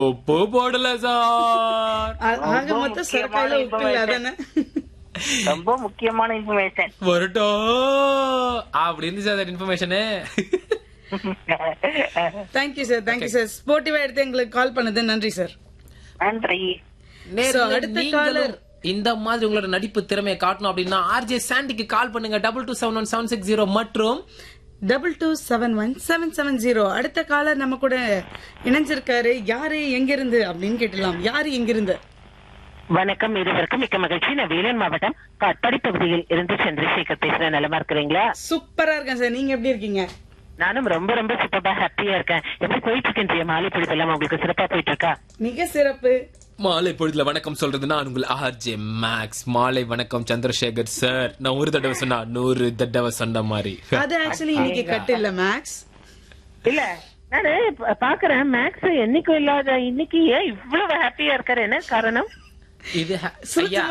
உப்பு போடல சார் ஆ- ஆக ரொம்ப மொத்தம் சரக்காயில முக்கியமான உப்பு இல்ல information. அதானே ரொம்ப முக்கியமான இன்ஃபர்மேஷன் வரட்டும் அப்படி இருந்துச்சு sir information thank you sir thank you sir ஸ்போர்ட்டிவா எடுத்து எங்களுக்கு கால் பண்ணது நன்றி சார் நன்றி So, அடுத்த caller. இந்த மாதிரி உங்களோட நடிப்பு திறமையை காட்டணும் அப்படின்னா ஆர்ஜே சாண்டிக்கு கால் பண்ணுங்க double two seven one seven six zero மற்றும் double two seven one seven seven zero அடுத்த காலர் நம்ம கூட இணைஞ்சிருக்காரு யாரு எங்கிருந்து அப்படின்னு கேட்டலாம் யாரு எங்கிருந்து வணக்கம் இருவருக்கும் மிக்க மகிழ்ச்சி நான் வேலூர் மாவட்டம் காட்பாடி பகுதியில் இருந்து சந்திரசேகர் பேசுறேன் நலமா இருக்கிறீங்களா சூப்பரா இருக்கேன் சார் நீங்க எப்படி இருக்கீங்க நானும் ரொம்ப ரொம்ப சூப்பரா ஹாப்பியா இருக்கேன் எப்படி போயிட்டு இருக்கேன் மாலை பிடிப்பெல்லாம் உங்களுக்கு சிறப்பா போயிட்டு இருக்கா மிக சிறப்பு மாலை பொழுதுல வணக்கம் சொல்றது நான் உங்கள் ஆர்ஜே மேக்ஸ் மாலை வணக்கம் சந்திரசேகர் சார் நான் ஒரு தடவை சொன்னா நூறு தடவை சொன்ன மாதிரி அது ஆக்சுவலி இன்னைக்கு கட் இல்ல மேக்ஸ் இல்ல நானு ப- பாக்குறேன் மேக்ஸ் என்னைக்கும் இல்லாத இன்னைக்கு ஏன் இவ்வளவு ஹாப்பியா இருக்காரு என்ன காரணம் இது ஹ- ஐயா